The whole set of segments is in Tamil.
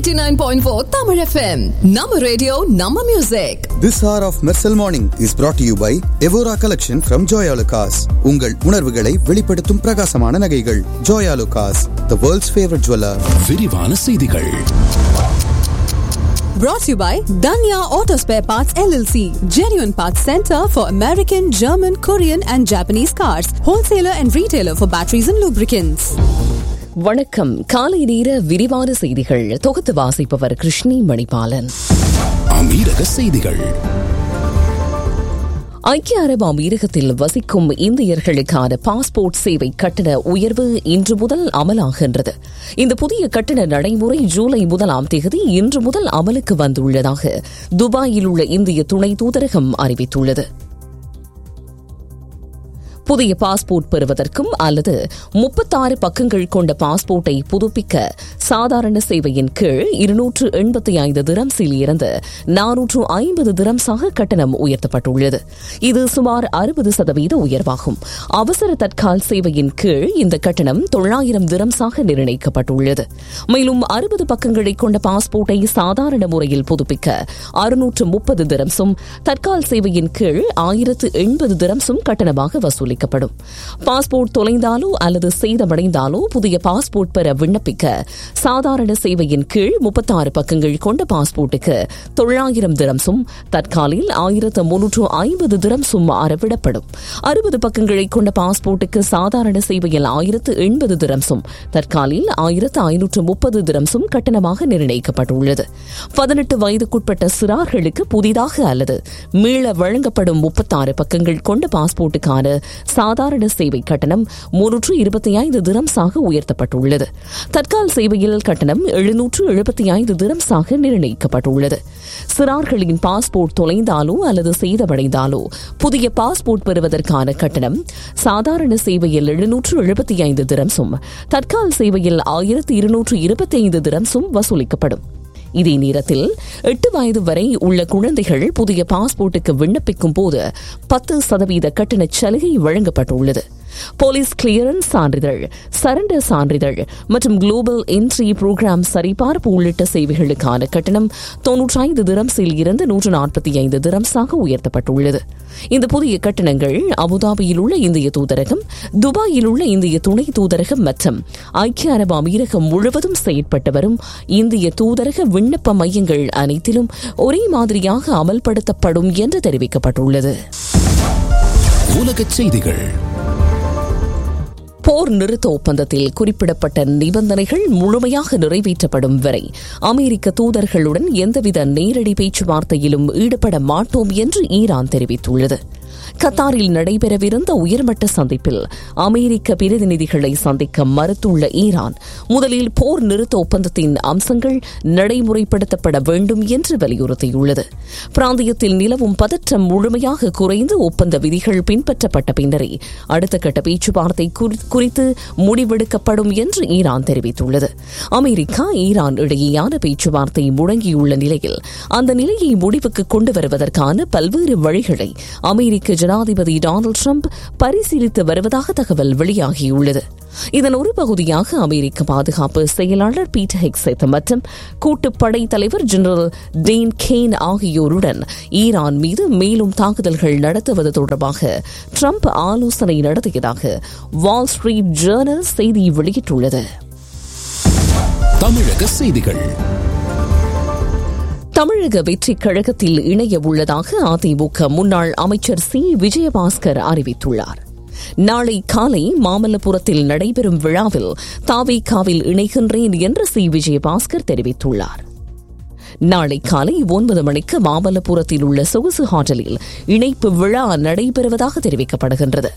89.4 Tamil FM. Nama radio, Nama music. This hour of Mersal Morning is brought to you by Evora Collection from Joya Lucas. உங்கள் உணர்வுகளை வெளிப்படுத்தும் பிரகாசமான நகைகள் Joya Lucas, the world's favorite jeweler. விரிவான செய்திகள் Brought to you by Danya Auto Spare Parts LLC. Genuine Parts Center for American, German, Korean and Japanese cars. Wholesaler and retailer for batteries and lubricants. வணக்கம் காலை நேர விரிவான செய்திகள் தொகுத்து வாசிப்பவர் கிருஷ்ணி மணிபாலன் அமீரக செய்திகள் ஐக்கிய அரபு அமீரகத்தில் வசிக்கும் இந்தியர்களுக்கான பாஸ்போர்ட் சேவை கட்டண உயர்வு இன்று முதல் அமலாகின்றது இந்த புதிய கட்டண நடைமுறை ஜூலை முதலாம் தேதி இன்று முதல் அமலுக்கு வந்துள்ளதாக துபாயில் உள்ள இந்திய துணை தூதரகம் அறிவித்துள்ளது புதிய பாஸ்போர்ட் பெறுவதற்கும் அல்லது முப்பத்தாறு பக்கங்கள் கொண்ட பாஸ்போர்ட்டை புதுப்பிக்க சாதாரண சேவையின் கீழ் இருநூற்று எண்பத்தி ஐந்து திரம்ஸில் இருந்து நானூற்று ஐம்பது திரம்ஸாக கட்டணம் உயர்த்தப்பட்டுள்ளது இது சுமார் அறுபது சதவீத உயர்வாகும் அவசர தற்கால் சேவையின் கீழ் இந்த கட்டணம் தொள்ளாயிரம் திரம்ஸாக நிர்ணயிக்கப்பட்டுள்ளது மேலும் அறுபது பக்கங்களை கொண்ட பாஸ்போர்ட்டை சாதாரண முறையில் புதுப்பிக்க அறுநூற்று முப்பது திரம்ஸும் தற்கால் சேவையின் கீழ் ஆயிரத்து எண்பது திரம்ஸும் கட்டணமாக வசூலிக்கப்படும் அளிக்கப்படும் பாஸ்போர்ட் தொலைந்தாலோ அல்லது சேதமடைந்தாலோ புதிய பாஸ்போர்ட் பெற விண்ணப்பிக்க சாதாரண சேவையின் கீழ் முப்பத்தாறு பக்கங்கள் கொண்ட பாஸ்போர்ட்டுக்கு தொள்ளாயிரம் திரம்சும் தற்காலில் ஆயிரத்து முன்னூற்று ஐம்பது திரம்சும் அறவிடப்படும் அறுபது பக்கங்களை கொண்ட பாஸ்போர்ட்டுக்கு சாதாரண சேவையில் ஆயிரத்து எண்பது திரம்சும் தற்காலில் ஆயிரத்து ஐநூற்று முப்பது திரம்சும் கட்டணமாக நிர்ணயிக்கப்பட்டுள்ளது பதினெட்டு வயதுக்குட்பட்ட சிறார்களுக்கு புதிதாக அல்லது மீள வழங்கப்படும் முப்பத்தாறு பக்கங்கள் கொண்ட பாஸ்போர்ட்டுக்கான சாதாரண சேவை கட்டணம் முன்னூற்று இருபத்தி ஐந்து திரம்ஸாக உயர்த்தப்பட்டுள்ளது தற்கால் சேவையில் கட்டணம் எழுநூற்று எழுபத்தி ஐந்து திரம்ஸாக நிர்ணயிக்கப்பட்டுள்ளது சிறார்களின் பாஸ்போர்ட் தொலைந்தாலோ அல்லது சேதமடைந்தாலோ புதிய பாஸ்போர்ட் பெறுவதற்கான கட்டணம் சாதாரண சேவையில் எழுநூற்று எழுபத்தி ஐந்து திரம்ஸும் தற்கால் சேவையில் ஆயிரத்து இருநூற்று இருபத்தி ஐந்து திரம்ஸும் வசூலிக்கப்படும் இதே நேரத்தில் எட்டு வயது வரை உள்ள குழந்தைகள் புதிய பாஸ்போர்ட்டுக்கு விண்ணப்பிக்கும் போது பத்து சதவீத கட்டண சலுகை வழங்கப்பட்டுள்ளது போலீஸ் கிளியரன்ஸ் சான்றிதழ் சரண்டர் சான்றிதழ் மற்றும் குளோபல் என்ட்ரி புரோகிராம் சரிபார்ப்பு உள்ளிட்ட சேவைகளுக்கான கட்டணம் தொன்னூற்றி ஐந்து திரம்ஸில் இருந்து நூற்று நாற்பத்தி ஐந்து திரம்ஸாக உயர்த்தப்பட்டுள்ளது இந்த புதிய கட்டணங்கள் அபுதாபியில் உள்ள இந்திய தூதரகம் துபாயில் உள்ள இந்திய துணை தூதரகம் மற்றும் ஐக்கிய அரபு அமீரகம் முழுவதும் செயற்பட்டு வரும் இந்திய தூதரக விண்ணப்ப மையங்கள் அனைத்திலும் ஒரே மாதிரியாக அமல்படுத்தப்படும் என்று தெரிவிக்கப்பட்டுள்ளது உலகச் செய்திகள் போர் நிறுத்த ஒப்பந்தத்தில் குறிப்பிடப்பட்ட நிபந்தனைகள் முழுமையாக நிறைவேற்றப்படும் வரை அமெரிக்க தூதர்களுடன் எந்தவித நேரடி பேச்சுவார்த்தையிலும் ஈடுபட மாட்டோம் என்று ஈரான் தெரிவித்துள்ளது கத்தாரில் நடைபெறவிருந்த உயர்மட்ட சந்திப்பில் அமெரிக்க பிரதிநிதிகளை சந்திக்க மறுத்துள்ள ஈரான் முதலில் போர் நிறுத்த ஒப்பந்தத்தின் அம்சங்கள் நடைமுறைப்படுத்தப்பட வேண்டும் என்று வலியுறுத்தியுள்ளது பிராந்தியத்தில் நிலவும் பதற்றம் முழுமையாக குறைந்து ஒப்பந்த விதிகள் பின்பற்றப்பட்ட பின்னரே அடுத்த கட்ட பேச்சுவார்த்தை குறித்து முடிவெடுக்கப்படும் என்று ஈரான் தெரிவித்துள்ளது அமெரிக்கா ஈரான் இடையேயான பேச்சுவார்த்தை முடங்கியுள்ள நிலையில் அந்த நிலையை முடிவுக்கு கொண்டு வருவதற்கான பல்வேறு வழிகளை அமெரிக்க ஜனாதிபதி டொனால்டு ட்ரம்ப் பரிசீலித்து வருவதாக தகவல் வெளியாகியுள்ளது இதன் ஒரு பகுதியாக அமெரிக்க பாதுகாப்பு செயலாளர் பீட்டர் ஹெக்ஸெத் மற்றும் கூட்டுப்படை தலைவர் ஜெனரல் டேன் கேன் ஆகியோருடன் ஈரான் மீது மேலும் தாக்குதல்கள் நடத்துவது தொடர்பாக ட்ரம்ப் ஆலோசனை நடத்தியதாக வால் ஸ்ட்ரீட் ஜேர்னல் செய்தி வெளியிட்டுள்ளது தமிழக செய்திகள் தமிழக வெற்றிக் கழகத்தில் இணைய உள்ளதாக அதிமுக முன்னாள் அமைச்சர் சி விஜயபாஸ்கர் அறிவித்துள்ளார் நாளை காலை மாமல்லபுரத்தில் நடைபெறும் விழாவில் தாவேகாவில் இணைகின்றேன் என்று சி விஜயபாஸ்கர் தெரிவித்துள்ளார் நாளை காலை ஒன்பது மணிக்கு மாமல்லபுரத்தில் உள்ள சொகுசு ஹோட்டலில் இணைப்பு விழா நடைபெறுவதாக தெரிவிக்கப்படுகின்றது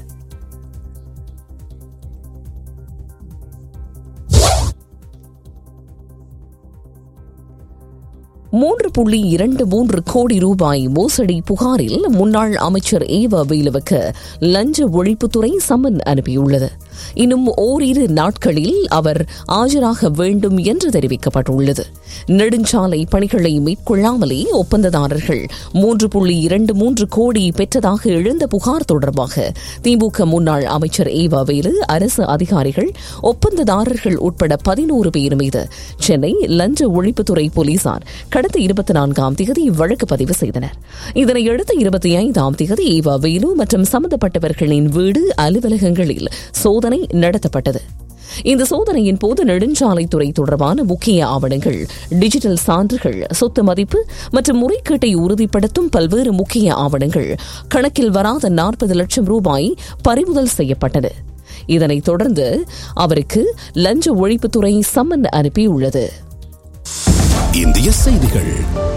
மூன்று புள்ளி இரண்டு மூன்று கோடி ரூபாய் மோசடி புகாரில் முன்னாள் அமைச்சர் ஏவ வேலுவுக்கு லஞ்ச ஒழிப்புத்துறை சம்மன் அனுப்பியுள்ளது இன்னும் ஓரிரு நாட்களில் அவர் ஆஜராக வேண்டும் என்று தெரிவிக்கப்பட்டுள்ளது நெடுஞ்சாலை பணிகளை மேற்கொள்ளாமலே ஒப்பந்ததாரர்கள் மூன்று புள்ளி இரண்டு மூன்று கோடி பெற்றதாக எழுந்த புகார் தொடர்பாக திமுக முன்னாள் அமைச்சர் ஏவா வேலு அரசு அதிகாரிகள் ஒப்பந்ததாரர்கள் உட்பட பதினோரு பேர் மீது சென்னை லஞ்ச ஒழிப்புத்துறை போலீசார் கடந்த இருபத்தி நான்காம் தேதி வழக்கு பதிவு செய்தனர் இதனையடுத்து இருபத்தி ஐந்தாம் தேதி ஏவா வேலு மற்றும் சம்பந்தப்பட்டவர்களின் வீடு அலுவலகங்களில் சோதனை நடத்தப்பட்டது இந்த சோதனையின் போது நெடுஞ்சாலைத்துறை தொடர்பான முக்கிய ஆவணங்கள் டிஜிட்டல் சான்றுகள் சொத்து மதிப்பு மற்றும் முறைகேட்டை உறுதிப்படுத்தும் பல்வேறு முக்கிய ஆவணங்கள் கணக்கில் வராத நாற்பது லட்சம் ரூபாய் பறிமுதல் செய்யப்பட்டது இதனைத் தொடர்ந்து அவருக்கு லஞ்ச ஒழிப்புத்துறை சம்மன் அனுப்பியுள்ளது இந்திய செய்திகள்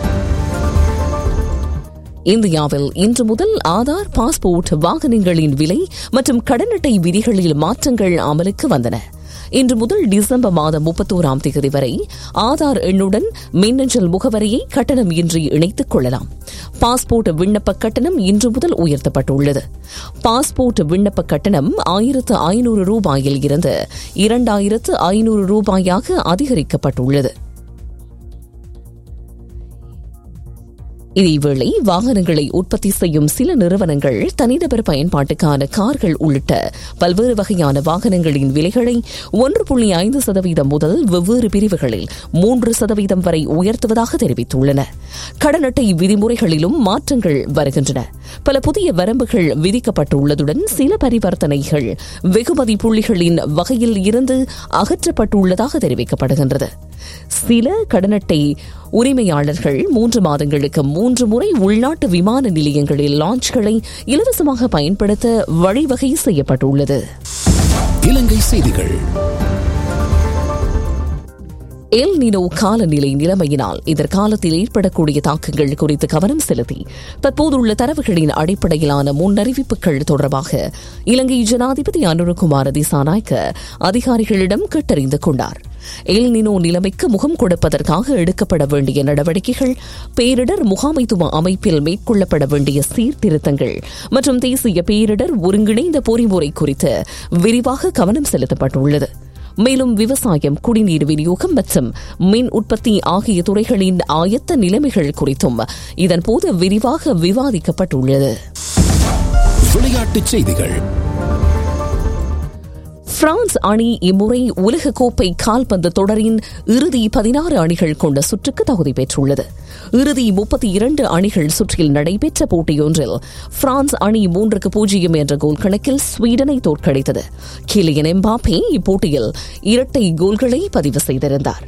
இந்தியாவில் இன்று முதல் ஆதார் பாஸ்போர்ட் வாகனங்களின் விலை மற்றும் கடன் அட்டை விதிகளில் மாற்றங்கள் அமலுக்கு வந்தன இன்று முதல் டிசம்பர் மாதம் முப்பத்தோராம் தேதி வரை ஆதார் எண்ணுடன் மின்னஞ்சல் முகவரியை கட்டணம் இன்றி இணைத்துக் கொள்ளலாம் பாஸ்போர்ட் விண்ணப்ப கட்டணம் இன்று முதல் உயர்த்தப்பட்டுள்ளது பாஸ்போர்ட் விண்ணப்ப கட்டணம் ஆயிரத்து ஐநூறு ரூபாயில் இருந்து இரண்டாயிரத்து ஐநூறு ரூபாயாக அதிகரிக்கப்பட்டுள்ளது இதேவேளை வாகனங்களை உற்பத்தி செய்யும் சில நிறுவனங்கள் தனிநபர் பயன்பாட்டுக்கான கார்கள் உள்ளிட்ட பல்வேறு வகையான வாகனங்களின் விலைகளை ஒன்று புள்ளி ஐந்து சதவீதம் முதல் வெவ்வேறு பிரிவுகளில் மூன்று சதவீதம் வரை உயர்த்துவதாக தெரிவித்துள்ளன கடன் அட்டை விதிமுறைகளிலும் மாற்றங்கள் வருகின்றன பல புதிய வரம்புகள் விதிக்கப்பட்டுள்ளதுடன் சில பரிவர்த்தனைகள் வெகுமதி புள்ளிகளின் வகையில் இருந்து அகற்றப்பட்டுள்ளதாக தெரிவிக்கப்படுகின்றது சில கடன் அட்டை உரிமையாளர்கள் மூன்று மாதங்களுக்கு மூன்று முறை உள்நாட்டு விமான நிலையங்களில் லான்ச்களை இலவசமாக பயன்படுத்த வழிவகை செய்யப்பட்டுள்ளது இலங்கை செய்திகள் எல் நினோ காலநிலை நிலைமையினால் எதிர்காலத்தில் ஏற்படக்கூடிய தாக்கங்கள் குறித்து கவனம் செலுத்தி தற்போதுள்ள தரவுகளின் அடிப்படையிலான முன்னறிவிப்புகள் தொடர்பாக இலங்கை ஜனாதிபதி அனுரகுமார திசாநாயக்க அதிகாரிகளிடம் கேட்டறிந்து கொண்டார் எல் நினோ நிலைமைக்கு முகம் கொடுப்பதற்காக எடுக்கப்பட வேண்டிய நடவடிக்கைகள் பேரிடர் முகாமைத்துவ அமைப்பில் மேற்கொள்ளப்பட வேண்டிய சீர்திருத்தங்கள் மற்றும் தேசிய பேரிடர் ஒருங்கிணைந்த பொறிமுறை குறித்து விரிவாக கவனம் செலுத்தப்பட்டுள்ளது மேலும் விவசாயம் குடிநீர் விநியோகம் மற்றும் மின் உற்பத்தி ஆகிய துறைகளின் ஆயத்த நிலைமைகள் குறித்தும் இதன்போது விரிவாக விவாதிக்கப்பட்டுள்ளது விளையாட்டுச் செய்திகள் பிரான்ஸ் அணி இம்முறை உலகக்கோப்பை கால்பந்து தொடரின் இறுதி பதினாறு அணிகள் கொண்ட சுற்றுக்கு தகுதி பெற்றுள்ளது இறுதி முப்பத்தி இரண்டு அணிகள் சுற்றில் நடைபெற்ற போட்டியொன்றில் பிரான்ஸ் அணி மூன்றுக்கு பூஜ்ஜியம் என்ற கோல் கணக்கில் ஸ்வீடனை தோற்கடித்தது கிலியன் எம்பாப்பே இப்போட்டியில் இரட்டை கோல்களை பதிவு செய்திருந்தார்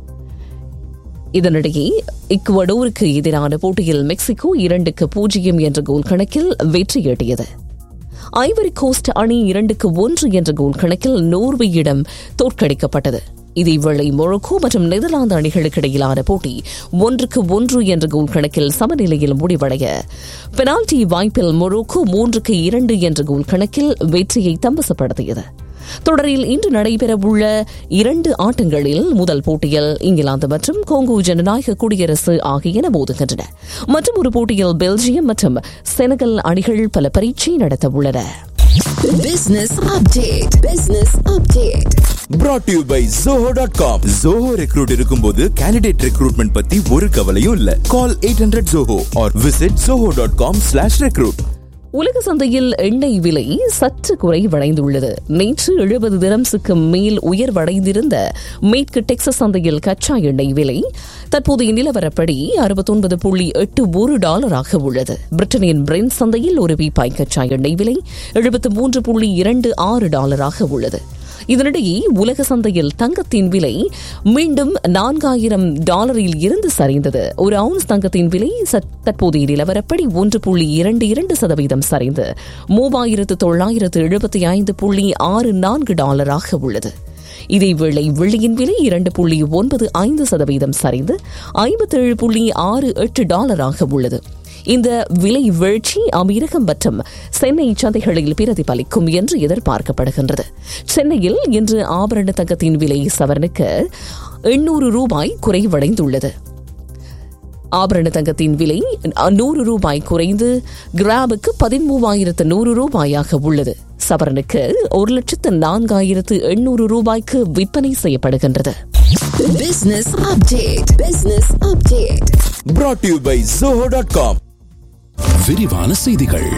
இதனிடையே இக்குவடோருக்கு எதிரான போட்டியில் மெக்சிகோ இரண்டுக்கு பூஜ்ஜியம் என்ற கோல் கணக்கில் வெற்றியீட்டியது ஐவரி கோஸ்ட் அணி இரண்டுக்கு ஒன்று என்ற கோல் கணக்கில் நோர்வேயிடம் தோற்கடிக்கப்பட்டது இதேவேளை மொரோக்கோ மற்றும் நெதர்லாந்து அணிகளுக்கு இடையிலான போட்டி ஒன்றுக்கு ஒன்று என்ற கோல் கணக்கில் சமநிலையில் முடிவடைய பெனால்டி வாய்ப்பில் மொரோக்கோ மூன்றுக்கு இரண்டு என்ற கோல் கணக்கில் வெற்றியை தம்பசப்படுத்தியது தொடரில் இன்று நடைபெறவுள்ள இரண்டு ஆட்டங்களில் முதல் போட்டியில் இங்கிலாந்து மற்றும் கோங்கோ ஜனநாயக குடியரசு ஆகியன மோதுகின்றன மற்றும் ஒரு போட்டியில் பெல்ஜியம் மற்றும் செனகல் அணிகள் பல பரீட்சை நடத்த உள்ளன Business update. Business update. brought to you by zoho.com zoho recruit இருக்கும்போது candidate recruitment பத்தி ஒரு கவலையும் இல்ல call 800 zoho or visit zoho.com slash recruit உலக சந்தையில் எண்ணெய் விலை சற்று குறைவடைந்துள்ளது நேற்று எழுபது திரம்ஸுக்கு மேல் உயர்வடைந்திருந்த மேற்கு டெக்சஸ் சந்தையில் கச்சா எண்ணெய் விலை தற்போதைய நிலவரப்படி அறுபத்தொன்பது புள்ளி எட்டு ஒரு டாலராக உள்ளது பிரிட்டனின் பிரெண்ட் சந்தையில் ஒரு பீப்பாய் கச்சா எண்ணெய் விலை எழுபத்து மூன்று புள்ளி இரண்டு ஆறு டாலராக உள்ளது இதனிடையே உலக சந்தையில் தங்கத்தின் விலை மீண்டும் நான்காயிரம் டாலரில் இருந்து சரிந்தது ஒரு அவுன்ஸ் தங்கத்தின் விலை சற்- தற்போதைய நிலவரப்படி ஒன்று புள்ளி இரண்டு இரண்டு சதவீதம் சரிந்து மூவாயிரத்து தொள்ளாயிரத்து எழுபத்தி ஐந்து புள்ளி ஆறு நான்கு டாலராக உள்ளது இதேவேளை வெள்ளியின் விலை இரண்டு புள்ளி ஒன்பது ஐந்து சதவீதம் சரிந்து ஐம்பத்தேழு புள்ளி ஆறு எட்டு டாலராக உள்ளது இந்த விலை வீழ்ச்சி அமீரகம் மற்றும் சென்னை சந்தைகளில் பிரதிபலிக்கும் என்று எதிர்பார்க்கப்படுகின்றது சென்னையில் இன்று ஆபரண தங்கத்தின் விலை சவரனுக்கு எண்ணூறு ரூபாய் குறைவடைந்துள்ளது ஆபரண தங்கத்தின் விலை நூறு ரூபாய் குறைந்து கிராமுக்கு பதிமூவாயிரத்து நூறு ரூபாயாக உள்ளது சவரனுக்கு ஒரு லட்சத்து நான்காயிரத்து எண்ணூறு ரூபாய்க்கு விற்பனை செய்யப்படுகின்றது Business update. Business update. brought to you by zoho.com விரிவான செய்திகள்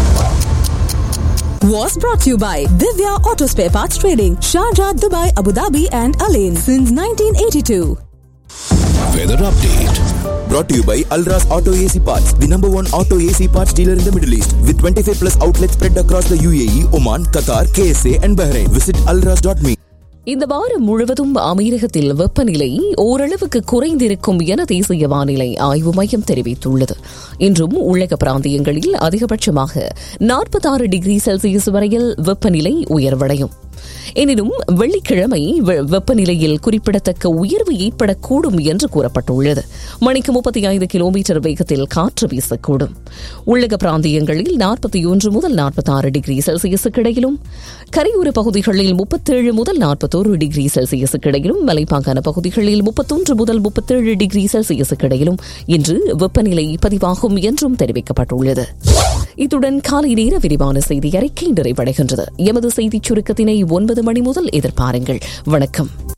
Was brought to you by Divya Auto Spare Parts Trading, Sharjah, Dubai, Abu Dhabi, and Alain since 1982. Weather update brought to you by Alras Auto AC Parts the number one auto AC parts dealer in the Middle East with 25 plus outlets spread across the UAE Oman Qatar KSA and Bahrain visit alras.me இந்த வாரம் முழுவதும் அமீரகத்தில் வெப்பநிலை ஓரளவுக்கு குறைந்திருக்கும் என தேசிய வானிலை ஆய்வு மையம் தெரிவித்துள்ளது இன்றும் உள்ளக பிராந்தியங்களில் அதிகபட்சமாக நாற்பத்தாறு டிகிரி செல்சியஸ் வரையில் வெப்பநிலை உயர்வடையும் எனினும் வெள்ளிக்கிழமை வெ- வெப்பநிலையில் குறிப்பிடத்தக்க உயர்வு ஏற்படக்கூடும் என்று கூறப்பட்டுள்ளது மணிக்கு முப்பத்தி ஐந்து கிலோமீட்டர் வேகத்தில் காற்று வீசக்கூடும் உள்ளக பிராந்தியங்களில் நாற்பத்தி ஒன்று முதல் நாற்பத்தாறு டிகிரி செல்சியஸுக்கு இடையிலும் கரையோர பகுதிகளில் முப்பத்தேழு முதல் நாற்பத்தோரு டிகிரி செல்சியஸுக்கு இடையிலும் மலைப்பாங்கான பகுதிகளில் முப்பத்தொன்று முதல் முப்பத்தேழு டிகிரி செல்சியஸுக்கு இடையிலும் இன்று வெப்பநிலை பதிவாகும் என்றும் தெரிவிக்கப்பட்டுள்ளது இத்துடன் காலை நேர விரிவான செய்தி அறிக்கை நிறைவடைகின்றது எமது செய்திச் சுருக்கத்தினை ஒன்பது மணி முதல் எதிர்பாருங்கள் வணக்கம்